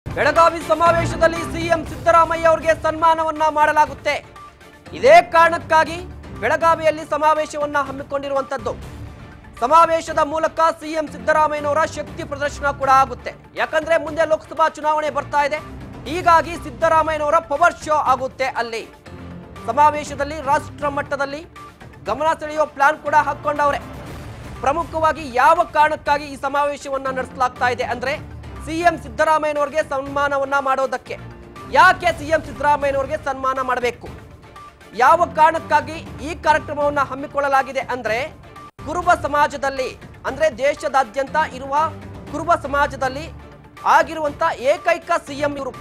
ಬೆಳಗಾವಿ ಸಮಾವೇಶದಲ್ಲಿ ಸಿಎಂ ಸಿದ್ದರಾಮಯ್ಯ ಅವರಿಗೆ ಸನ್ಮಾನವನ್ನ ಮಾಡಲಾಗುತ್ತೆ ಇದೇ ಕಾರಣಕ್ಕಾಗಿ ಬೆಳಗಾವಿಯಲ್ಲಿ ಸಮಾವೇಶವನ್ನ ಹಮ್ಮಿಕೊಂಡಿರುವಂತದ್ದು ಸಮಾವೇಶದ ಮೂಲಕ ಸಿಎಂ ಸಿದ್ದರಾಮಯ್ಯನವರ ಶಕ್ತಿ ಪ್ರದರ್ಶನ ಕೂಡ ಆಗುತ್ತೆ ಯಾಕಂದ್ರೆ ಮುಂದೆ ಲೋಕಸಭಾ ಚುನಾವಣೆ ಬರ್ತಾ ಇದೆ ಹೀಗಾಗಿ ಸಿದ್ದರಾಮಯ್ಯನವರ ಪವರ್ ಶೋ ಆಗುತ್ತೆ ಅಲ್ಲಿ ಸಮಾವೇಶದಲ್ಲಿ ರಾಷ್ಟ್ರ ಮಟ್ಟದಲ್ಲಿ ಗಮನ ಸೆಳೆಯುವ ಪ್ಲಾನ್ ಕೂಡ ಹಾಕೊಂಡವ್ರೆ ಪ್ರಮುಖವಾಗಿ ಯಾವ ಕಾರಣಕ್ಕಾಗಿ ಈ ಸಮಾವೇಶವನ್ನ ನಡೆಸಲಾಗ್ತಾ ಇದೆ ಅಂದ್ರೆ ಸಿಎಂ ಸಿದ್ದರಾಮಯ್ಯನವರಿಗೆ ಸನ್ಮಾನವನ್ನ ಮಾಡೋದಕ್ಕೆ ಯಾಕೆ ಸಿಎಂ ಸಿದ್ದರಾಮಯ್ಯನವರಿಗೆ ಸನ್ಮಾನ ಮಾಡಬೇಕು ಯಾವ ಕಾರಣಕ್ಕಾಗಿ ಈ ಕಾರ್ಯಕ್ರಮವನ್ನು ಹಮ್ಮಿಕೊಳ್ಳಲಾಗಿದೆ ಅಂದ್ರೆ ಕುರುಬ ಸಮಾಜದಲ್ಲಿ ಅಂದ್ರೆ ದೇಶದಾದ್ಯಂತ ಇರುವ ಕುರುಬ ಸಮಾಜದಲ್ಲಿ ಆಗಿರುವಂತ ಏಕೈಕ ಸಿಎಂ ಇವರು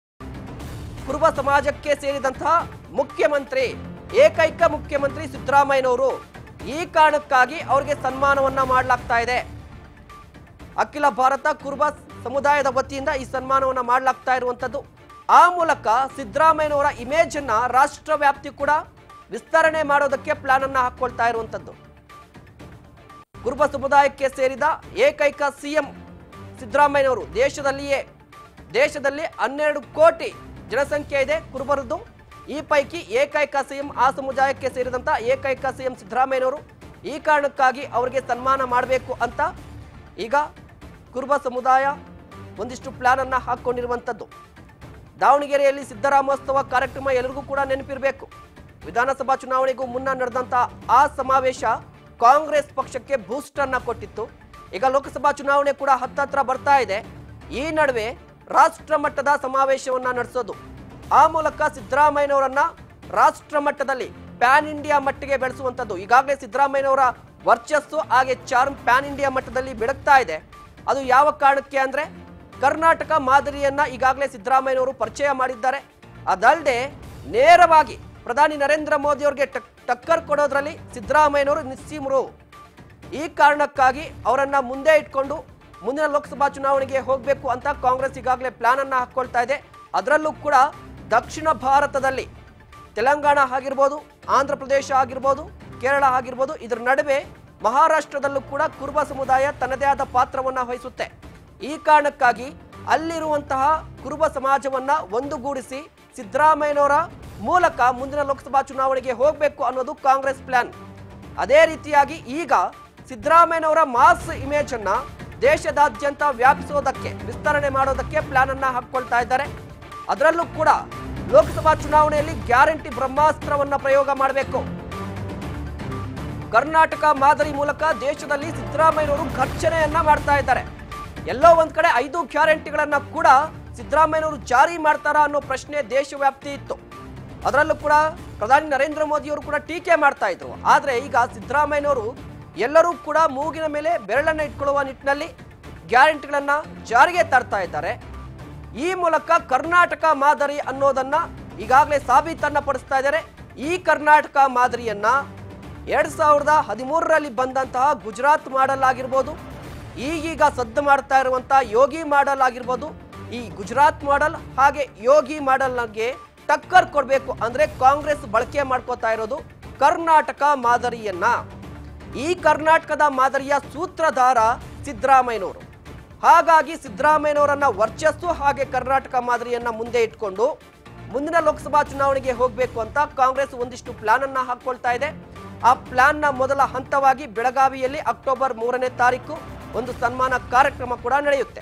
ಕುರುಬ ಸಮಾಜಕ್ಕೆ ಸೇರಿದಂತಹ ಮುಖ್ಯಮಂತ್ರಿ ಏಕೈಕ ಮುಖ್ಯಮಂತ್ರಿ ಸಿದ್ದರಾಮಯ್ಯನವರು ಈ ಕಾರಣಕ್ಕಾಗಿ ಅವರಿಗೆ ಸನ್ಮಾನವನ್ನ ಮಾಡಲಾಗ್ತಾ ಇದೆ ಅಖಿಲ ಭಾರತ ಕುರುಬ ಸಮುದಾಯದ ವತಿಯಿಂದ ಈ ಸನ್ಮಾನವನ್ನ ಮಾಡಲಾಗ್ತಾ ಇರುವಂತದ್ದು ಆ ಮೂಲಕ ಸಿದ್ದರಾಮಯ್ಯನವರ ಇಮೇಜ್ ಅನ್ನ ರಾಷ್ಟ್ರ ವ್ಯಾಪ್ತಿ ಕೂಡ ವಿಸ್ತರಣೆ ಮಾಡೋದಕ್ಕೆ ಪ್ಲಾನ್ ಅನ್ನ ಹಾಕೊಳ್ತಾ ಇರುವಂತದ್ದು ಕುರುಬ ಸಮುದಾಯಕ್ಕೆ ಸೇರಿದ ಏಕೈಕ ಸಿಎಂ ಸಿದ್ದರಾಮಯ್ಯನವರು ದೇಶದಲ್ಲಿಯೇ ದೇಶದಲ್ಲಿ ಹನ್ನೆರಡು ಕೋಟಿ ಜನಸಂಖ್ಯೆ ಇದೆ ಕುರುಬರದ್ದು ಈ ಪೈಕಿ ಏಕೈಕ ಸಿಎಂ ಆ ಸಮುದಾಯಕ್ಕೆ ಸೇರಿದಂತ ಏಕೈಕ ಸಿಎಂ ಸಿದ್ದರಾಮಯ್ಯನವರು ಈ ಕಾರಣಕ್ಕಾಗಿ ಅವರಿಗೆ ಸನ್ಮಾನ ಮಾಡಬೇಕು ಅಂತ ಈಗ ಕುರುಬ ಸಮುದಾಯ ಒಂದಿಷ್ಟು ಪ್ಲಾನ್ ಅನ್ನ ಹಾಕೊಂಡಿರುವಂಥದ್ದು ದಾವಣಗೆರೆಯಲ್ಲಿ ಸಿದ್ದರಾಮೋತ್ಸವ ಕಾರ್ಯಕ್ರಮ ಎಲ್ಲರಿಗೂ ಕೂಡ ನೆನಪಿರಬೇಕು ವಿಧಾನಸಭಾ ಚುನಾವಣೆಗೂ ಮುನ್ನ ನಡೆದಂತ ಆ ಸಮಾವೇಶ ಕಾಂಗ್ರೆಸ್ ಪಕ್ಷಕ್ಕೆ ಬೂಸ್ಟ್ ಅನ್ನ ಕೊಟ್ಟಿತ್ತು ಈಗ ಲೋಕಸಭಾ ಚುನಾವಣೆ ಕೂಡ ಹತ್ತತ್ರ ಬರ್ತಾ ಇದೆ ಈ ನಡುವೆ ರಾಷ್ಟ್ರ ಮಟ್ಟದ ಸಮಾವೇಶವನ್ನ ನಡೆಸೋದು ಆ ಮೂಲಕ ಸಿದ್ದರಾಮಯ್ಯನವರನ್ನ ರಾಷ್ಟ್ರ ಮಟ್ಟದಲ್ಲಿ ಪ್ಯಾನ್ ಇಂಡಿಯಾ ಮಟ್ಟಿಗೆ ಬೆಳೆಸುವಂಥದ್ದು ಈಗಾಗಲೇ ಸಿದ್ದರಾಮಯ್ಯನವರ ವರ್ಚಸ್ಸು ಹಾಗೆ ಚಾರ್ಮ್ ಪ್ಯಾನ್ ಇಂಡಿಯಾ ಮಟ್ಟದಲ್ಲಿ ಬೆಳಗ್ತಾ ಇದೆ ಅದು ಯಾವ ಕಾರಣಕ್ಕೆ ಅಂದ್ರೆ ಕರ್ನಾಟಕ ಮಾದರಿಯನ್ನ ಈಗಾಗಲೇ ಸಿದ್ದರಾಮಯ್ಯನವರು ಪರಿಚಯ ಮಾಡಿದ್ದಾರೆ ಅದಲ್ಲದೆ ನೇರವಾಗಿ ಪ್ರಧಾನಿ ನರೇಂದ್ರ ಮೋದಿ ಅವರಿಗೆ ಟಕ್- ಟಕ್ಕರ್ ಕೊಡೋದ್ರಲ್ಲಿ ಸಿದ್ದರಾಮಯ್ಯನವರು ನಿಸ್ಸೀಮರು ಈ ಕಾರಣಕ್ಕಾಗಿ ಅವರನ್ನ ಮುಂದೆ ಇಟ್ಕೊಂಡು ಮುಂದಿನ ಲೋಕಸಭಾ ಚುನಾವಣೆಗೆ ಹೋಗಬೇಕು ಅಂತ ಕಾಂಗ್ರೆಸ್ ಈಗಾಗಲೇ ಪ್ಲಾನ್ ಅನ್ನ ಹಾಕೊಳ್ತಾ ಇದೆ ಅದರಲ್ಲೂ ಕೂಡ ದಕ್ಷಿಣ ಭಾರತದಲ್ಲಿ ತೆಲಂಗಾಣ ಆಗಿರ್ಬೋದು ಆಂಧ್ರ ಪ್ರದೇಶ ಆಗಿರ್ಬೋದು ಕೇರಳ ಆಗಿರ್ಬೋದು ಇದರ ನಡುವೆ ಮಹಾರಾಷ್ಟ್ರದಲ್ಲೂ ಕೂಡ ಕುರುಬ ಸಮುದಾಯ ತನ್ನದೇ ಆದ ಪಾತ್ರವನ್ನ ವಹಿಸುತ್ತೆ ಈ ಕಾರಣಕ್ಕಾಗಿ ಅಲ್ಲಿರುವಂತಹ ಕುರುಬ ಸಮಾಜವನ್ನ ಒಂದುಗೂಡಿಸಿ ಸಿದ್ದರಾಮಯ್ಯನವರ ಮೂಲಕ ಮುಂದಿನ ಲೋಕಸಭಾ ಚುನಾವಣೆಗೆ ಹೋಗಬೇಕು ಅನ್ನೋದು ಕಾಂಗ್ರೆಸ್ ಪ್ಲಾನ್ ಅದೇ ರೀತಿಯಾಗಿ ಈಗ ಸಿದ್ದರಾಮಯ್ಯನವರ ಮಾಸ್ ಇಮೇಜ್ ಅನ್ನ ದೇಶದಾದ್ಯಂತ ವ್ಯಾಪಿಸೋದಕ್ಕೆ ವಿಸ್ತರಣೆ ಮಾಡೋದಕ್ಕೆ ಪ್ಲಾನ್ ಅನ್ನ ಹಾಕೊಳ್ತಾ ಇದ್ದಾರೆ ಅದರಲ್ಲೂ ಕೂಡ ಲೋಕಸಭಾ ಚುನಾವಣೆಯಲ್ಲಿ ಗ್ಯಾರಂಟಿ ಬ್ರಹ್ಮಾಸ್ತ್ರವನ್ನ ಪ್ರಯೋಗ ಮಾಡಬೇಕು ಕರ್ನಾಟಕ ಮಾದರಿ ಮೂಲಕ ದೇಶದಲ್ಲಿ ಸಿದ್ದರಾಮಯ್ಯನವರು ಘರ್ಷಣೆಯನ್ನ ಮಾಡ್ತಾ ಇದ್ದಾರೆ ಎಲ್ಲೋ ಒಂದ್ ಕಡೆ ಐದು ಗ್ಯಾರಂಟಿಗಳನ್ನ ಕೂಡ ಸಿದ್ದರಾಮಯ್ಯನವರು ಜಾರಿ ಮಾಡ್ತಾರಾ ಅನ್ನೋ ಪ್ರಶ್ನೆ ದೇಶವ್ಯಾಪ್ತಿ ಇತ್ತು ಅದರಲ್ಲೂ ಕೂಡ ಪ್ರಧಾನಿ ನರೇಂದ್ರ ಮೋದಿಯವರು ಕೂಡ ಟೀಕೆ ಮಾಡ್ತಾ ಇದ್ರು ಆದ್ರೆ ಈಗ ಸಿದ್ದರಾಮಯ್ಯನವರು ಎಲ್ಲರೂ ಕೂಡ ಮೂಗಿನ ಮೇಲೆ ಬೆರಳನ್ನ ಇಟ್ಕೊಳ್ಳುವ ನಿಟ್ಟಿನಲ್ಲಿ ಗ್ಯಾರಂಟಿಗಳನ್ನ ಜಾರಿಗೆ ತರ್ತಾ ಇದ್ದಾರೆ ಈ ಮೂಲಕ ಕರ್ನಾಟಕ ಮಾದರಿ ಅನ್ನೋದನ್ನ ಈಗಾಗಲೇ ಸಾಬೀತನ್ನ ಪಡಿಸ್ತಾ ಇದ್ದಾರೆ ಈ ಕರ್ನಾಟಕ ಮಾದರಿಯನ್ನ ಎರಡ್ ಸಾವಿರದ ಹದಿಮೂರರಲ್ಲಿ ಬಂದಂತಹ ಗುಜರಾತ್ ಮಾಡೆಲ್ ಆಗಿರ್ಬೋದು ಈಗೀಗ ಸದ್ದು ಮಾಡ್ತಾ ಇರುವಂತಹ ಯೋಗಿ ಮಾಡೆಲ್ ಆಗಿರ್ಬೋದು ಈ ಗುಜರಾತ್ ಮಾಡೆಲ್ ಹಾಗೆ ಯೋಗಿ ಮಾಡೆಲ್ಗೆ ಟಕ್ಕರ್ ಕೊಡಬೇಕು ಅಂದ್ರೆ ಕಾಂಗ್ರೆಸ್ ಬಳಕೆ ಮಾಡ್ಕೋತಾ ಇರೋದು ಕರ್ನಾಟಕ ಮಾದರಿಯನ್ನ ಈ ಕರ್ನಾಟಕದ ಮಾದರಿಯ ಸೂತ್ರಧಾರ ಸಿದ್ದರಾಮಯ್ಯನವರು ಹಾಗಾಗಿ ಸಿದ್ದರಾಮಯ್ಯನವರನ್ನ ವರ್ಚಸ್ಸು ಹಾಗೆ ಕರ್ನಾಟಕ ಮಾದರಿಯನ್ನ ಮುಂದೆ ಇಟ್ಕೊಂಡು ಮುಂದಿನ ಲೋಕಸಭಾ ಚುನಾವಣೆಗೆ ಹೋಗಬೇಕು ಅಂತ ಕಾಂಗ್ರೆಸ್ ಒಂದಿಷ್ಟು ಪ್ಲಾನ್ ಅನ್ನ ಹಾಕೊಳ್ತಾ ಇದೆ ಆ ಪ್ಲಾನ್ನ ಮೊದಲ ಹಂತವಾಗಿ ಬೆಳಗಾವಿಯಲ್ಲಿ ಅಕ್ಟೋಬರ್ ಮೂರನೇ ತಾರೀಕು ಒಂದು ಸನ್ಮಾನ ಕಾರ್ಯಕ್ರಮ ಕೂಡ ನಡೆಯುತ್ತೆ